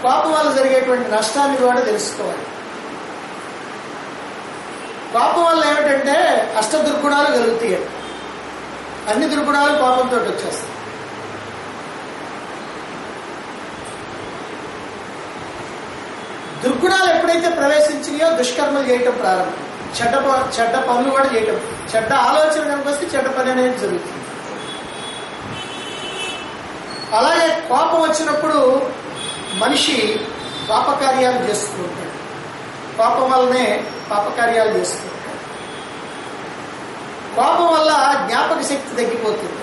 కోపం వల్ల జరిగేటువంటి నష్టాన్ని కూడా తెలుసుకోవాలి కోపం వల్ల ఏమిటంటే అష్ట దుర్గుణాలు కలుగుతాయి అన్ని దుర్గుణాలు కోపంతో వచ్చేస్తాయి దుర్గుణాలు ఎప్పుడైతే ప్రవేశించినాయో దుష్కర్మలు చేయటం ప్రారంభం చెడ్డ ప- చెడ్డ పనులు కూడా చేయటం చెడ్డ ఆలోచన కనుక వస్తే చెడ్డ పని అనేది జరుగుతుంది అలాగే కోపం వచ్చినప్పుడు మనిషి పాపకార్యాలు చేస్తూ ఉంటాడు కోపం వల్లనే పాపకార్యాలు చేస్తూ ఉంటాడు కోపం వల్ల జ్ఞాపక శక్తి తగ్గిపోతుంది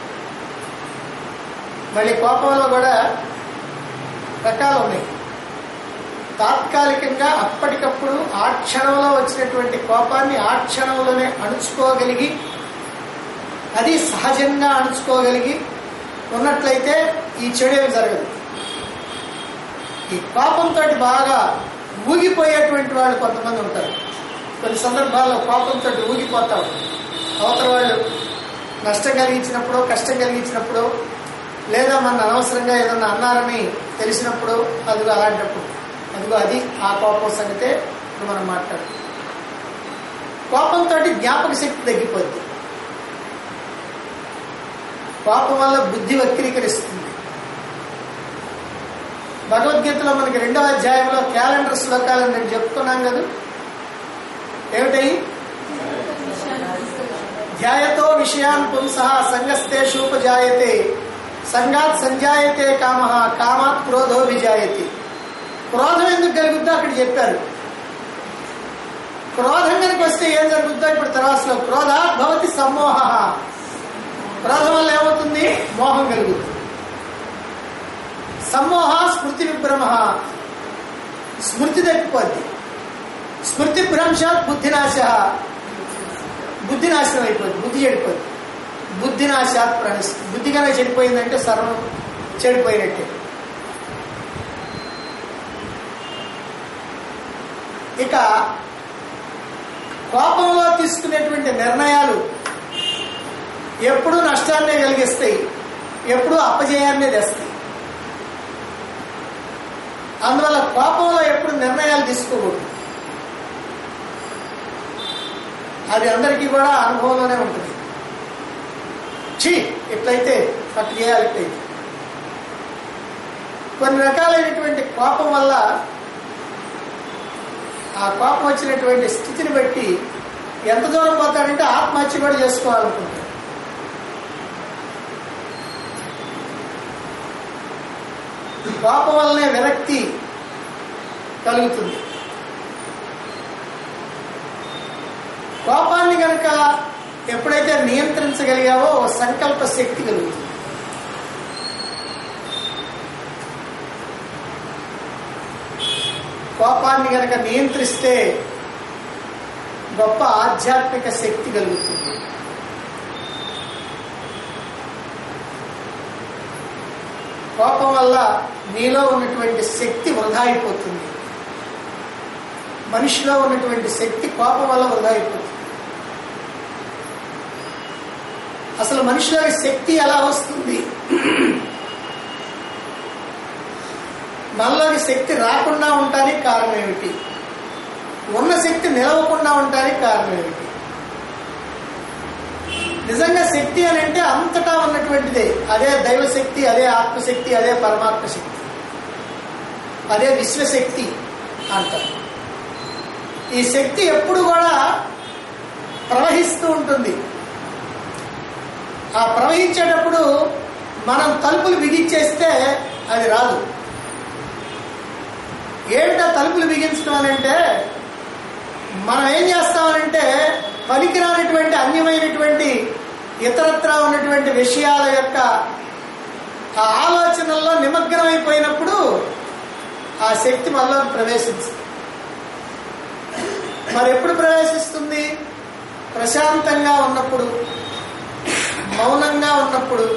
మళ్ళీ కోపం వల్ల కూడా రకాలు ఉన్నాయి తాత్కాలికంగా అప్పటికప్పుడు ఆ క్షణంలో వచ్చినటువంటి కోపాన్ని ఆ క్షణంలోనే అణుచుకోగలిగి అది సహజంగా అణుచుకోగలిగి ఉన్నట్లయితే ఈ చెడు ఏమి జరగదు ఈ కోపంతో బాగా ఊగిపోయేటువంటి వాళ్ళు కొంతమంది ఉంటారు కొన్ని సందర్భాల్లో కోపంతో ఊగిపోతా ఉంటారు అవతల వాళ్ళు నష్టం కలిగించినప్పుడు కష్టం కలిగించినప్పుడు లేదా మన అనవసరంగా ఏదన్నా అన్నారని తెలిసినప్పుడు అదిగో అలాంటప్పుడు అదిగో అది ఆ కోపం సంగతే ఇప్పుడు మనం మాట్లాడు కోపంతో జ్ఞాపక శక్తి తగ్గిపోద్ది కోపం వల్ల బుద్ధి వక్రీకరిస్తుంది భగవద్గీతలో మనకి రెండవ అధ్యాయంలో క్యాలెండర్ శ్లోకాలను నేను చెప్తున్నాం కదా ఏమిటయి ధ్యాయతో విషయాన్ పుంస సంగస్తేషూపజాయతే సంగాత్ సంజాయతే కామ కామాత్ క్రోధో విజాయతే క్రోధం ఎందుకు కలుగుద్దో అక్కడ చెప్పారు క్రోధం కనుక వస్తే ఏం జరుగుద్దో ఇప్పుడు తర్వాతలో క్రోధ భవతి సమ్మోహ క్రోధం వల్ల ఏమవుతుంది మోహం కలుగుతుంది సమ్మోహ స్మృతి విభ్రమ స్మృతి తప్పిపోద్ది స్మృతి భ్రంశాత్ బుద్ధినాశ బుద్ధి నాశనం అయిపోద్ది బుద్ధి చెడిపోద్ది బుద్ధి నాశాత్ ప్రణిస్ బుద్ధి కనుక చెడిపోయిందంటే సర్వం చెడిపోయినట్టే ఇక కోపంలో తీసుకునేటువంటి నిర్ణయాలు ఎప్పుడూ నష్టాన్నే కలిగిస్తాయి ఎప్పుడూ అపజయాన్నే తెస్తాయి అందువల్ల కోపంలో ఎప్పుడు నిర్ణయాలు తీసుకోకూడదు అది అందరికీ కూడా అనుభవంలోనే ఉంటుంది ఛీ ఎట్లయితే అట్లా చేయాలి ఎట్లయితే కొన్ని రకాలైనటువంటి కోపం వల్ల ఆ కోపం వచ్చినటువంటి స్థితిని బట్టి ఎంత దూరం పోతాడంటే ఆత్మహత్య కూడా చేసుకోవాలనుకుంటాడు కోపం వల్లనే విరక్తి కలుగుతుంది కోపాన్ని కనుక ఎప్పుడైతే నియంత్రించగలిగావో ఓ సంకల్ప శక్తి కలుగుతుంది కోపాన్ని కనుక నియంత్రిస్తే గొప్ప ఆధ్యాత్మిక శక్తి కలుగుతుంది కోపం వల్ల నీలో ఉన్నటువంటి శక్తి వృధా అయిపోతుంది మనిషిలో ఉన్నటువంటి శక్తి కోపం వల్ల వృధా అయిపోతుంది అసలు మనిషిలోని శక్తి ఎలా వస్తుంది మనలోని శక్తి రాకుండా ఉండటానికి కారణం ఏమిటి ఉన్న శక్తి నిలవకుండా ఉండటానికి కారణం ఏమిటి నిజంగా శక్తి అని అంటే అంతటా ఉన్నటువంటిదే అదే దైవశక్తి అదే ఆత్మశక్తి అదే పరమాత్మ శక్తి అదే విశ్వశక్తి అంటారు ఈ శక్తి ఎప్పుడు కూడా ప్రవహిస్తూ ఉంటుంది ఆ ప్రవహించేటప్పుడు మనం తలుపులు బిగించేస్తే అది రాదు ఏమిటా తలుపులు బిగించడం అని అంటే మనం ఏం చేస్తామనంటే పనికిరానటువంటి అన్యమైనటువంటి ఇతరత్ర ఉన్నటువంటి విషయాల యొక్క ఆ ఆలోచనల్లో నిమగ్నం అయిపోయినప్పుడు ఆ శక్తి మనలో ప్రవేశించింది మరి ఎప్పుడు ప్రవేశిస్తుంది ప్రశాంతంగా ఉన్నప్పుడు మౌనంగా ఉన్నప్పుడు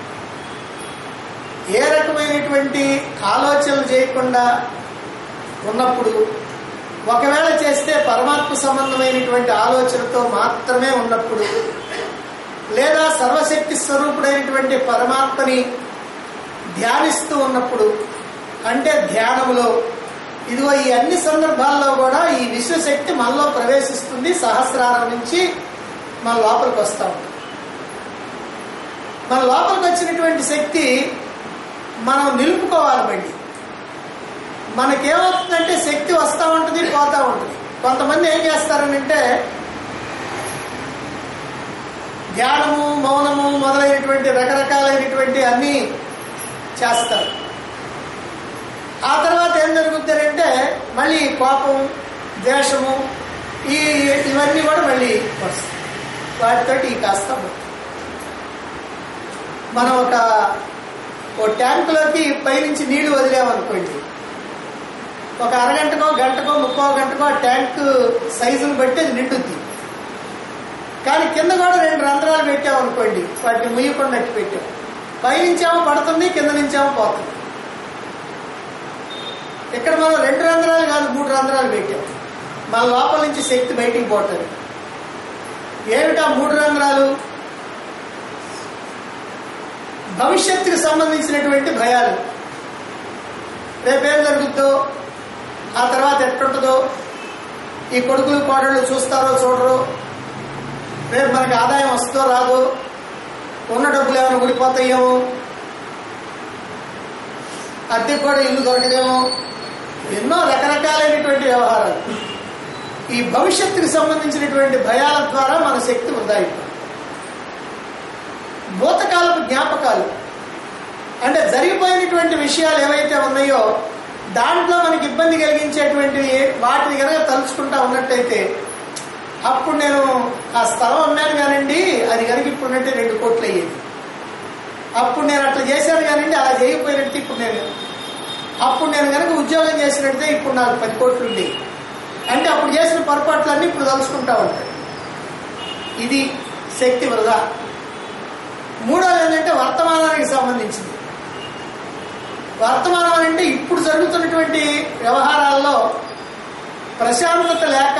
ఏ రకమైనటువంటి ఆలోచనలు చేయకుండా ఉన్నప్పుడు ఒకవేళ చేస్తే పరమాత్మ సంబంధమైనటువంటి ఆలోచనతో మాత్రమే ఉన్నప్పుడు లేదా సర్వశక్తి స్వరూపుడైనటువంటి పరమాత్మని ధ్యానిస్తూ ఉన్నప్పుడు అంటే ధ్యానములో ఇదిగో ఈ అన్ని సందర్భాల్లో కూడా ఈ విశ్వశక్తి మనలో ప్రవేశిస్తుంది సహస్రారం నుంచి మన లోపలికి వస్తూ ఉంటుంది మన లోపలికి వచ్చినటువంటి శక్తి మనం నిలుపుకోవాలి మళ్ళీ మనకేమవుతుందంటే శక్తి వస్తూ ఉంటుంది పోతూ ఉంటుంది కొంతమంది ఏం చేస్తారనంటే ధ్యానము మౌనము మొదలైనటువంటి రకరకాలైనటువంటి అన్నీ చేస్తారు ఆ తర్వాత ఏం జరుగుతుందంటే మళ్ళీ కోపం ద్వేషము ఈ ఇవన్నీ కూడా మళ్ళీ వస్తాయి వాటితోటి ఈ కాస్త పోతుంది. మనం ఒక ఓ ట్యాంకులోకి పైనుంచి నీళ్లు వదిలేమనుకోండి ఒక అరగంటకో గంటకో ముప్పో గంటకో ఆ ట్యాంక్ సైజును బట్టి అది నిండుద్ది కానీ కింద కూడా రెండు రంధ్రాలు పెట్టామనుకోండి వాటిని ముయ్యకుండా పెట్టాం పైనుంచేమో పడుతుంది కింద నుంచేమో పోతుంది ఇక్కడ మనం రెండు రంధ్రాలు కాదు మూడు రంధ్రాలు పెట్టాం మన లోపల నుంచి శక్తి బయటికి పోతుంది ఏమిటా మూడు రంధ్రాలు భవిష్యత్తుకు సంబంధించినటువంటి భయాలు రేపేం జరుగుద్దో ఆ తర్వాత ఎట్టుంటుందో ఈ కొడుకులు కోడళ్ళు చూస్తారో చూడరు రేపు మనకి ఆదాయం వస్తుందో రాదో ఉన్న డబ్బులు ఏమైనా ఊడిపోతాయేమో అద్దెకు కూడా ఇల్లు దొరకదేమో ఎన్నో రకరకాలైనటువంటి వ్యవహారాలు ఈ భవిష్యత్తుకు సంబంధించినటువంటి భయాల ద్వారా మన శక్తి వృధా అయిపోతుంది భూతకాలపు జ్ఞాపకాలు అంటే జరిగిపోయినటువంటి విషయాలు ఏవైతే ఉన్నాయో దాంట్లో మనకి ఇబ్బంది కలిగించేటువంటి వాటిని కనుక తలుచుకుంటా ఉన్నట్టయితే అప్పుడు నేను ఆ స్థలం అమ్మాను కానండి అది కనుక ఇప్పుడు ఉన్నట్టే రెండు కోట్లు అయ్యేది అప్పుడు నేను అట్లా చేశాను కానండి అలా చేయకపోయినట్టు ఇప్పుడు నేను అప్పుడు నేను కనుక ఉద్యోగం చేసినట్టే ఇప్పుడు నాకు పది కోట్లు ఉండేవి అంటే అప్పుడు చేసిన పొరపాట్లన్నీ ఇప్పుడు తలుచుకుంటా ఉంటాయి ఇది శక్తి వృధా మూడోది ఏంటంటే వర్తమానానికి సంబంధించింది వర్తమానం అంటే ఇప్పుడు జరుగుతున్నటువంటి వ్యవహారాల్లో ప్రశాంతత లేక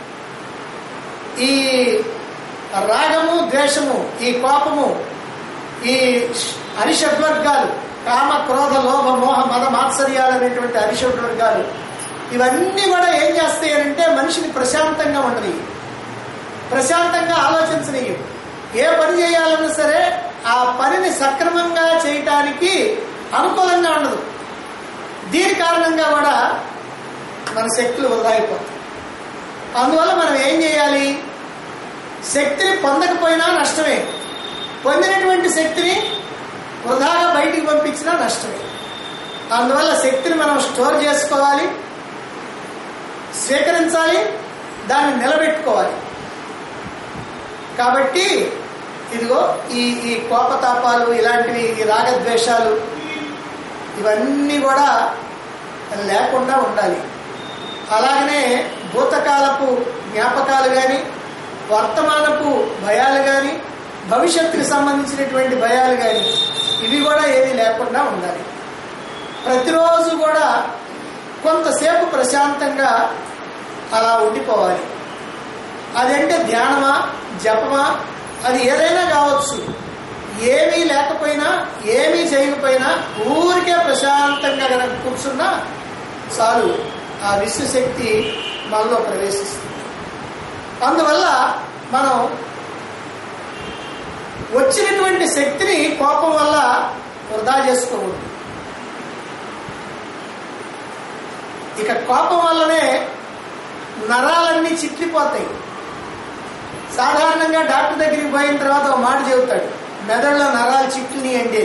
ఈ రాగము ద్వేషము ఈ కోపము ఈ అరిషడ్వర్గాలు కామ క్రోధ లోభ మోహ మద మాత్సర్యాలు అనేటువంటి అరిషడ్వర్గాలు ఇవన్నీ కూడా ఏం చేస్తాయి అంటే మనిషిని ప్రశాంతంగా ఉండని ప్రశాంతంగా ఆలోచించనీయు ఏ పని చేయాలన్నా సరే ఆ పనిని సక్రమంగా చేయటానికి అనుకూలంగా ఉండదు దీని కారణంగా కూడా మన శక్తులు వృధా అయిపోతాయి అందువల్ల మనం ఏం చేయాలి శక్తిని పొందకపోయినా నష్టమే పొందినటువంటి శక్తిని వృధాగా బయటికి పంపించినా నష్టమే అందువల్ల శక్తిని మనం స్టోర్ చేసుకోవాలి స్వీకరించాలి దాన్ని నిలబెట్టుకోవాలి కాబట్టి ఇదిగో ఈ ఈ కోపతాపాలు ఇలాంటివి ఈ రాగద్వేషాలు ఇవన్నీ కూడా లేకుండా ఉండాలి అలాగనే భూతకాలపు జ్ఞాపకాలు కానీ వర్తమానపు భయాలు కానీ భవిష్యత్తుకు సంబంధించినటువంటి భయాలు కానీ ఇవి కూడా ఏది లేకుండా ఉండాలి ప్రతిరోజు కూడా కొంతసేపు ప్రశాంతంగా అలా ఉండిపోవాలి అదంటే ధ్యానమా జపమా అది ఏదైనా కావచ్చు ఏమీ లేకపోయినా ఏమీ చేయకపోయినా ఊరికే ప్రశాంతంగా కనుక కూర్చున్నా చాలు ఆ విశ్వశక్తి మనలో ప్రవేశిస్తుంది అందువల్ల మనం వచ్చినటువంటి శక్తిని కోపం వల్ల వృధా చేసుకోకూడదు ఇక కోపం వల్లనే నరాలన్నీ చిట్లిపోతాయి సాధారణంగా డాక్టర్ దగ్గరికి పోయిన తర్వాత ఒక మాట చెబుతాడు మెదడులో నరాలు చిట్లిని అండి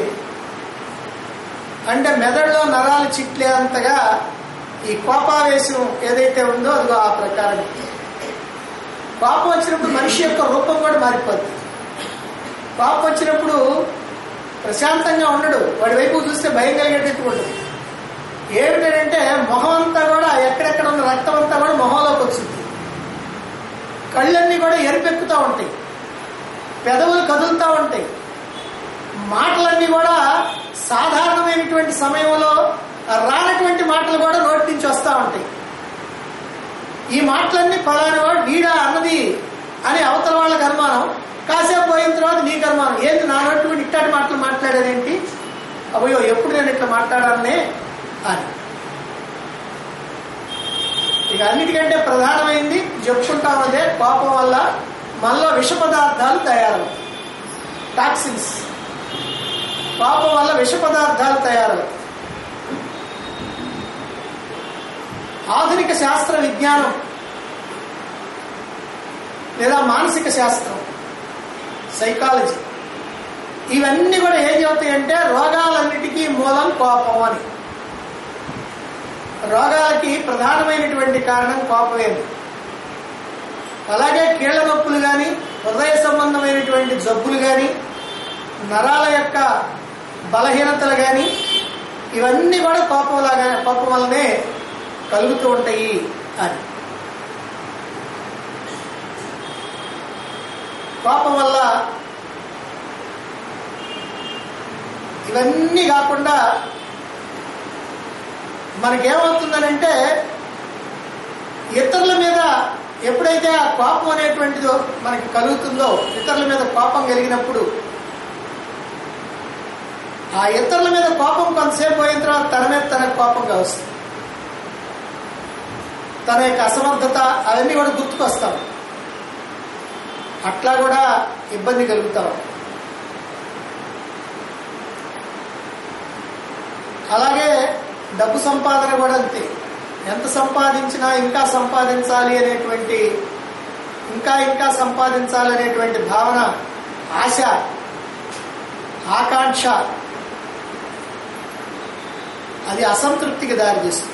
అంటే మెదడులో నరాలు చిట్లేంతగా ఈ కోపావేశం ఏదైతే ఉందో అదిగో ఆ ప్రకారం కోపం వచ్చినప్పుడు మనిషి యొక్క రూపం కూడా మారిపోతుంది కోపం వచ్చినప్పుడు ప్రశాంతంగా ఉండడు వాడి వైపు చూస్తే భయం కలిగేటట్టు ఉండదు ఏమిటంటే మొహం అంతా కూడా ఎక్కడెక్కడ ఉన్న రక్తం అంతా కూడా మొహంలోకి వచ్చింది కళ్ళన్నీ కూడా ఎరుపెక్కుతూ ఉంటాయి పెదవులు కదులుతూ ఉంటాయి మాటలన్నీ కూడా సాధారణమైనటువంటి సమయంలో రానటువంటి మాటలు కూడా నోటి నుంచి వస్తూ ఉంటాయి ఈ మాటలన్నీ ఫలాని వాడు వీడా అన్నది అని అవతల వాళ్ళకి అనుమానం కాసేపు పోయిన తర్వాత నీకు అనుమానం ఏంటి నా నోటి ఇట్టాటి మాటలు మాట్లాడేదేంటి అయ్యో ఎప్పుడు నేను ఇట్లా మాట్లాడాలనే అని ఇక అన్నిటికంటే ప్రధానమైంది చెప్పుకుంటాం అదే కోపం వల్ల మనలో విష పదార్థాలు తయారవుతాయి టాక్సిన్స్ కోపం వల్ల విష పదార్థాలు తయారవుతాయి ఆధునిక శాస్త్ర విజ్ఞానం లేదా మానసిక శాస్త్రం సైకాలజీ ఇవన్నీ కూడా ఏం చెబుతాయంటే రోగాలన్నిటికీ మూలం కోపం అని రోగాలకి ప్రధానమైనటువంటి కారణం కోపమేమి అలాగే కీళ్ల నొప్పులు కానీ హృదయ సంబంధమైనటువంటి జబ్బులు కానీ నరాల యొక్క బలహీనతలు కానీ ఇవన్నీ కూడా కోపం లాగా కోపం వల్లనే కలుగుతూ ఉంటాయి అని కోపం వల్ల ఇవన్నీ కాకుండా మనకేమవుతుందనంటే ఇతరుల మీద ఎప్పుడైతే ఆ కోపం అనేటువంటిదో మనకి కలుగుతుందో ఇతరుల మీద కోపం కలిగినప్పుడు ఆ ఇతరుల మీద కోపం కొంతసేపు పోయిన తర్వాత తన మీద తన కోపంగా వస్తుంది తన యొక్క అసమర్థత అవన్నీ కూడా గుర్తుకొస్తాం అట్లా కూడా ఇబ్బంది కలుగుతాం అలాగే డబ్బు సంపాదన కూడా అంతే ఎంత సంపాదించినా ఇంకా సంపాదించాలి అనేటువంటి ఇంకా ఇంకా సంపాదించాలి అనేటువంటి భావన ఆశ ఆకాంక్ష అది అసంతృప్తికి దారితీస్తుంది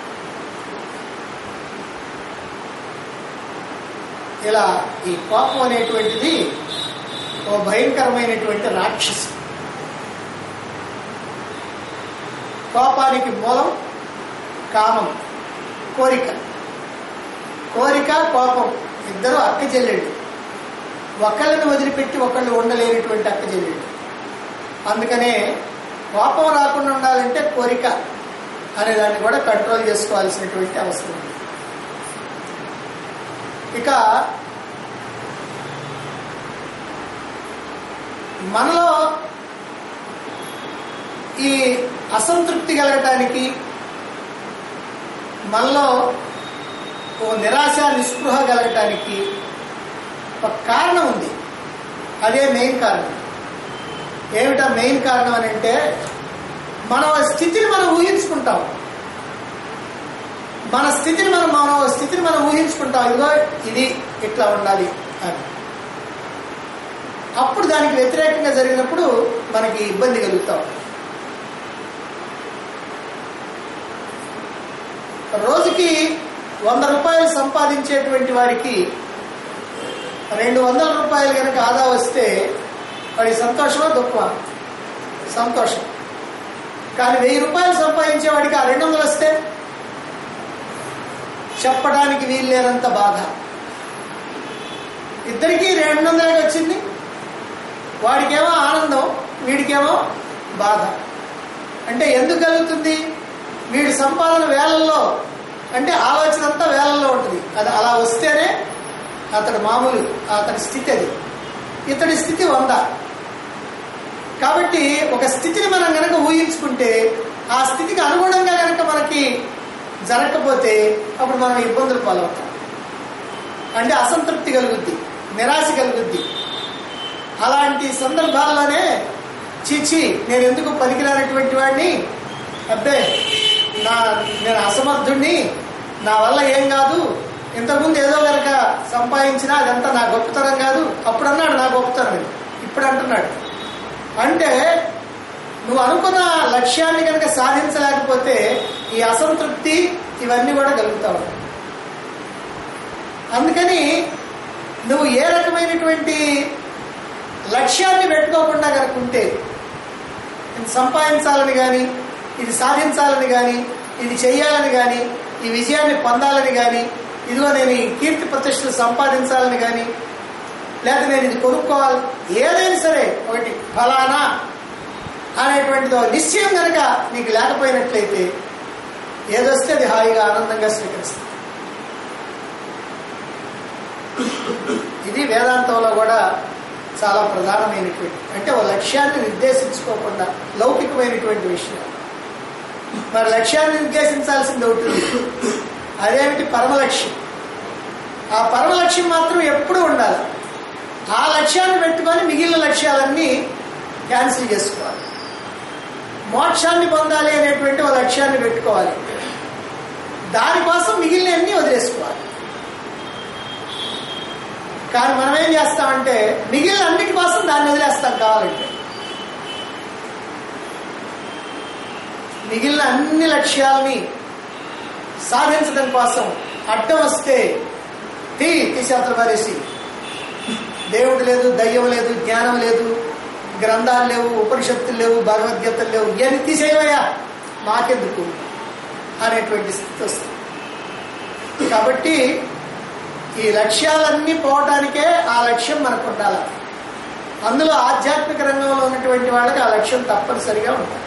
ఇలా ఈ కోపం అనేటువంటిది ఓ భయంకరమైనటువంటి రాక్షసి కోపానికి మూలం కామం కోరిక కోరిక కోపం ఇద్దరు అక్క చెల్లెళ్ళు ఒకళ్ళని వదిలిపెట్టి ఒకళ్ళు ఉండలేనటువంటి అక్క చెల్లెళ్ళు అందుకనే కోపం రాకుండా ఉండాలంటే కోరిక అనే దాన్ని కూడా కంట్రోల్ చేసుకోవాల్సినటువంటి అవసరం ఉంది ఇక మనలో ఈ అసంతృప్తి కలగటానికి మనలో ఓ నిరాశ నిస్పృహ కలగటానికి ఒక కారణం ఉంది అదే మెయిన్ కారణం ఏమిటా మెయిన్ కారణం అని అంటే మన స్థితిని మనం ఊహించుకుంటాం మన స్థితిని మనం మన స్థితిని మనం ఊహించుకుంటాం ఇదిగో ఇది ఇట్లా ఉండాలి అని అప్పుడు దానికి వ్యతిరేకంగా జరిగినప్పుడు మనకి ఇబ్బంది కలుగుతాం రోజుకి వంద రూపాయలు సంపాదించేటువంటి వారికి రెండు వందల రూపాయలు కనుక ఆదా వస్తే వాడి సంతోషమా దుఃఖమా సంతోషం కానీ వెయ్యి రూపాయలు సంపాదించే వాడికి ఆ రెండు వందలు వస్తే చెప్పడానికి వీల్లేనంత బాధ ఇద్దరికీ రెండు వందలే వచ్చింది వాడికేమో ఆనందం వీడికేమో బాధ అంటే ఎందుకు కలుగుతుంది వీడి సంపాదన వేలల్లో అంటే ఆలోచన అంతా వేలల్లో ఉంటుంది అది అలా వస్తేనే అతడు మామూలు అతడి స్థితి అది ఇతడి స్థితి వంద కాబట్టి ఒక స్థితిని మనం గనక ఊహించుకుంటే ఆ స్థితికి అనుగుణంగా గనక మనకి జరగకపోతే అప్పుడు మనం ఇబ్బందులు పాలవుతాం అంటే అసంతృప్తి కలుగుద్ది నిరాశ కలుగుద్ది అలాంటి సందర్భాల్లోనే చీచి నేను ఎందుకు పనికిరానటువంటి వాడిని అబ్బే నా నేను అసమర్థుణ్ణి నా వల్ల ఏం కాదు ఇంతకుముందు ఏదో కనుక సంపాదించినా అదంతా నా గొప్పతనం కాదు అప్పుడు అన్నాడు నా గొప్పతనం ఇప్పుడు అంటున్నాడు అంటే నువ్వు అనుకున్న లక్ష్యాన్ని కనుక సాధించలేకపోతే ఈ అసంతృప్తి ఇవన్నీ కూడా కలుగుతావు అందుకని నువ్వు ఏ రకమైనటువంటి లక్ష్యాన్ని పెట్టుకోకుండా కనుకుంటే ఇది సంపాదించాలని కానీ ఇది సాధించాలని కానీ ఇది చెయ్యాలని కానీ ఈ విజయాన్ని పొందాలని కానీ ఇదిగో నేను ఈ కీర్తి ప్రతిష్టలు సంపాదించాలని కానీ లేకపోతే నేను ఇది కొనుక్కోవాలి ఏదైనా సరే ఒకటి ఫలానా అనేటువంటిదో నిశ్చయం కనుక నీకు లేకపోయినట్లయితే ఏదొస్తే అది హాయిగా ఆనందంగా స్వీకరిస్తుంది ఇది వేదాంతంలో కూడా చాలా ప్రధానమైనటువంటి అంటే ఓ లక్ష్యాన్ని నిర్దేశించుకోకుండా లౌకికమైనటువంటి విషయం మరి లక్ష్యాన్ని నిర్దేశించాల్సింది ఒకటి ఉంది. అదేమిటి పరమ లక్ష్యం ఆ పరమ లక్ష్యం మాత్రం ఎప్పుడూ ఉండాలి ఆ లక్ష్యాన్ని పెట్టుకొని మిగిలిన లక్ష్యాలన్నీ క్యాన్సిల్ చేసుకోవాలి మోక్షాన్ని పొందాలి అనేటువంటి ఒక లక్ష్యాన్ని పెట్టుకోవాలి దానికోసం మిగిలినవన్నీ వదిలేసుకోవాలి కానీ మనం ఏం చేస్తామంటే మిగిలిన అన్నిటి కోసం దాన్ని వదిలేస్తాం కావాలంటే మిగిలిన అన్ని లక్ష్యాలని సాధించడం కోసం అడ్డం వస్తే తీ తీసేతలు పారేసి దేవుడు లేదు దయ్యం లేదు జ్ఞానం లేదు గ్రంథాలు లేవు ఉపనిషత్తులు లేవు భగవద్గీతలు లేవు ఇవన్నీ తీసేయవయ్యా మాకెందుకు అనేటువంటి స్థితి వస్తుంది కాబట్టి ఈ లక్ష్యాలన్నీ పోవటానికే ఆ లక్ష్యం మనకు ఉండాలి అందులో ఆధ్యాత్మిక రంగంలో ఉన్నటువంటి వాళ్ళకి ఆ లక్ష్యం తప్పనిసరిగా ఉంటుంది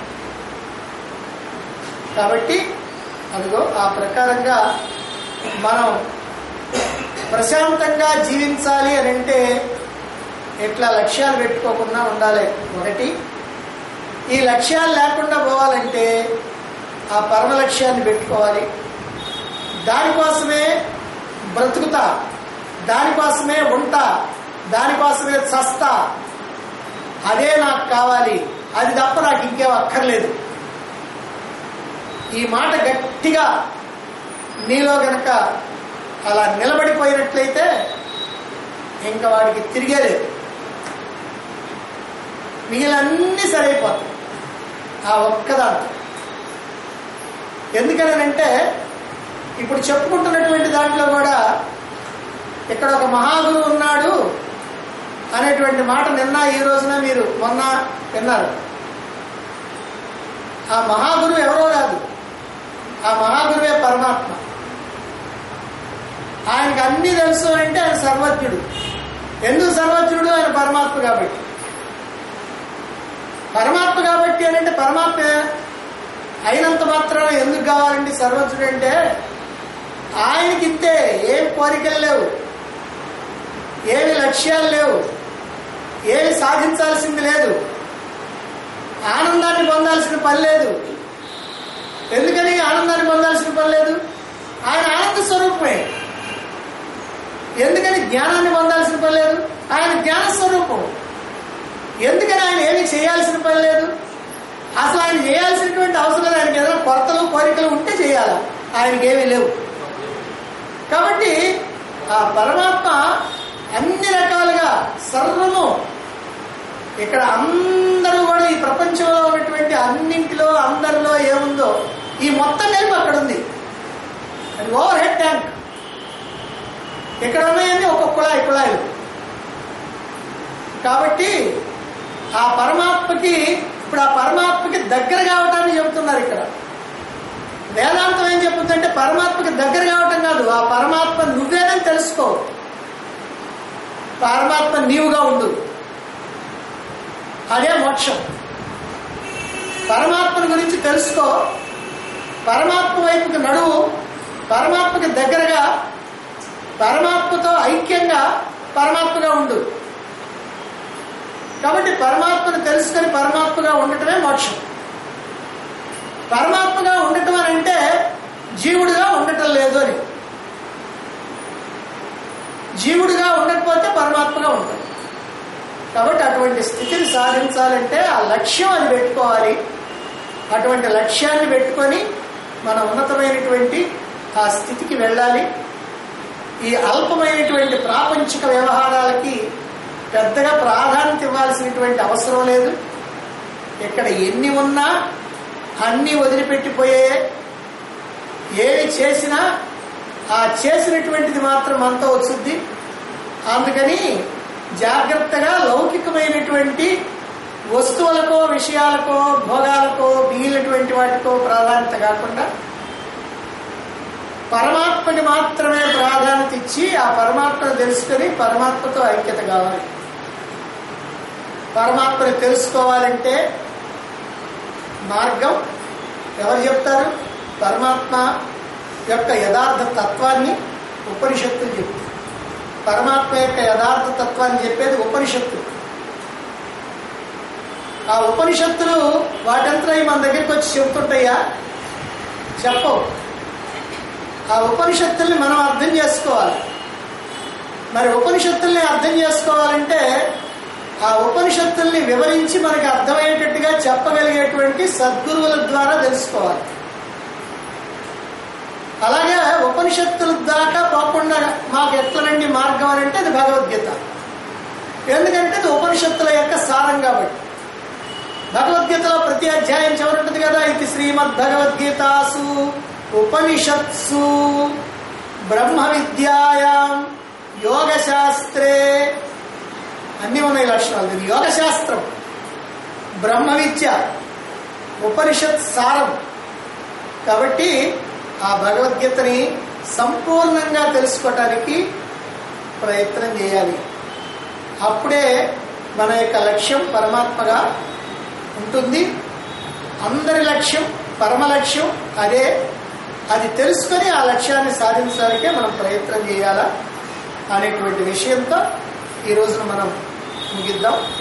కాబట్టి అదిగో ఆ ప్రకారంగా మనం ప్రశాంతంగా జీవించాలి అని అంటే ఎట్లా లక్ష్యాలు పెట్టుకోకుండా ఉండాలి ఒకటి ఈ లక్ష్యాలు లేకుండా పోవాలంటే ఆ పరమ లక్ష్యాన్ని పెట్టుకోవాలి దానికోసమే బ్రతుకుతా దానికోసమే ఉంటా దానికోసమే చస్తా అదే నాకు కావాలి అది తప్ప నాకు ఇంకేం అక్కర్లేదు ఈ మాట గట్టిగా నీలో గనక అలా నిలబడిపోయినట్లయితే ఇంకా వాడికి తిరిగేలేదు మిగిలినన్నీ సరైపోతాయి ఆ ఒక్కదాంతో ఎందుకనంటే ఇప్పుడు చెప్పుకుంటున్నటువంటి దాంట్లో కూడా ఇక్కడ ఒక మహాగురు ఉన్నాడు అనేటువంటి మాట నిన్న ఈ రోజున మీరు మొన్న విన్నారు ఆ మహాగురువు ఎవరో కాదు ఆ మహాగురువే పరమాత్మ ఆయనకు అన్ని తెలుసు అంటే ఆయన సర్వజ్ఞుడు ఎందుకు సర్వజ్ఞుడు ఆయన పరమాత్మ కాబట్టి పరమాత్మ కాబట్టి అని అంటే పరమాత్మ అయినంత మాత్రాన ఎందుకు కావాలండి సర్వజ్ఞుడు అంటే ఆయనకి ఇంతే ఏం కోరికలు లేవు ఏమి లక్ష్యాలు లేవు ఏమి సాధించాల్సింది లేదు ఆనందాన్ని పొందాల్సిన పని లేదు ఎందుకని ఆనందాన్ని పొందాల్సిన పని లేదు ఆయన ఆనంద స్వరూపమే ఎందుకని జ్ఞానాన్ని పొందాల్సిన పని లేదు ఆయన జ్ఞాన స్వరూపం ఎందుకని ఆయన ఏమి చేయాల్సిన పని లేదు అసలు ఆయన చేయాల్సినటువంటి అవసరం లేదు ఆయనకి ఏదైనా కొరతలు కోరికలు ఉంటే చేయాలి ఆయనకి ఏమీ లేవు కాబట్టి ఆ పరమాత్మ అన్ని రకాలుగా సర్వము ఇక్కడ అందరూ కూడా ఈ ప్రపంచంలో ఉన్నటువంటి అన్నింటిలో అందరిలో ఏముందో ఈ మొత్తం కలిపి అక్కడ ఉంది అది ఓవర్ హెడ్ ట్యాంక్ ఇక్కడ ఉన్నాయన్నీ ఒక కుళాయి కుళాయిలు కాబట్టి ఆ పరమాత్మకి ఇప్పుడు ఆ పరమాత్మకి దగ్గర కావటాన్ని చెబుతున్నారు ఇక్కడ వేదాంతం ఏం చెప్తుందంటే పరమాత్మకి దగ్గర కావటం కాదు ఆ పరమాత్మ నువ్వేనని తెలుసుకో పరమాత్మ నీవుగా ఉండు అదే మోక్షం పరమాత్మని గురించి తెలుసుకో పరమాత్మ వైపుకి నడువు పరమాత్మకి దగ్గరగా పరమాత్మతో ఐక్యంగా పరమాత్మగా ఉండు కాబట్టి పరమాత్మను తెలుసుకొని పరమాత్మగా ఉండటమే మోక్షం పరమాత్మగా ఉండటం అని అంటే జీవుడిగా ఉండటం లేదు అని జీవుడిగా ఉండకపోతే పరమాత్మగా ఉంటుంది కాబట్టి అటువంటి స్థితిని సాధించాలంటే ఆ లక్ష్యం అది పెట్టుకోవాలి అటువంటి లక్ష్యాన్ని పెట్టుకొని మన ఉన్నతమైనటువంటి ఆ స్థితికి వెళ్ళాలి ఈ అల్పమైనటువంటి ప్రాపంచిక వ్యవహారాలకి పెద్దగా ప్రాధాన్యత ఇవ్వాల్సినటువంటి అవసరం లేదు ఇక్కడ ఎన్ని ఉన్నా అన్నీ వదిలిపెట్టిపోయే ఏమి చేసినా ఆ చేసినటువంటిది మాత్రం అంతా వచ్చుద్ది అందుకని జాగ్రత్తగా లౌకికమైనటువంటి వస్తువులకో విషయాలకో భోగాలకో మిగిలినటువంటి వాటికో ప్రాధాన్యత కాకుండా పరమాత్మని మాత్రమే ప్రాధాన్యత ఇచ్చి ఆ పరమాత్మను తెలుసుకొని పరమాత్మతో ఐక్యత కావాలి పరమాత్మని తెలుసుకోవాలంటే మార్గం ఎవరు చెప్తారు పరమాత్మ యొక్క యథార్థ తత్వాన్ని ఉపనిషత్తులు చెప్తారు పరమాత్మ యొక్క యథార్థ తత్వాన్ని చెప్పేది ఉపనిషత్తులు ఆ ఉపనిషత్తులు వాటంతా మన దగ్గరికి వచ్చి చెబుతుంటాయా చెప్పవు ఆ ఉపనిషత్తుల్ని మనం అర్థం చేసుకోవాలి మరి ఉపనిషత్తుల్ని అర్థం చేసుకోవాలంటే ఆ ఉపనిషత్తుల్ని వివరించి మనకి అర్థమయ్యేటట్టుగా చెప్పగలిగేటువంటి సద్గురువుల ద్వారా తెలుసుకోవాలి అలాగే ఉపనిషత్తుల దాకా పోకుండా మాకు ఎట్లనండి మార్గం అని అంటే అది భగవద్గీత ఎందుకంటే అది ఉపనిషత్తుల యొక్క సారం కాబట్టి భగవద్గీతలో ప్రతి అధ్యాయం చివరి ఉంటుంది కదా ఇది శ్రీమద్ భగవద్గీతాసు ఉపనిషత్సు బ్రహ్మ విద్యాయాం యోగ శాస్త్రే అన్నీ ఉన్నాయి లక్షణాలు ఇది యోగ శాస్త్రం బ్రహ్మ విద్య ఉపనిషత్ సారం కాబట్టి ఆ భగవద్గీతని సంపూర్ణంగా తెలుసుకోవటానికి ప్రయత్నం చేయాలి అప్పుడే మన యొక్క లక్ష్యం పరమాత్మగా ఉంటుంది అందరి లక్ష్యం పరమ లక్ష్యం అదే అది తెలుసుకొని ఆ లక్ష్యాన్ని సాధించడానికే మనం ప్రయత్నం చేయాలా అనేటువంటి విషయంతో ఈ రోజున మనం ముగిద్దాం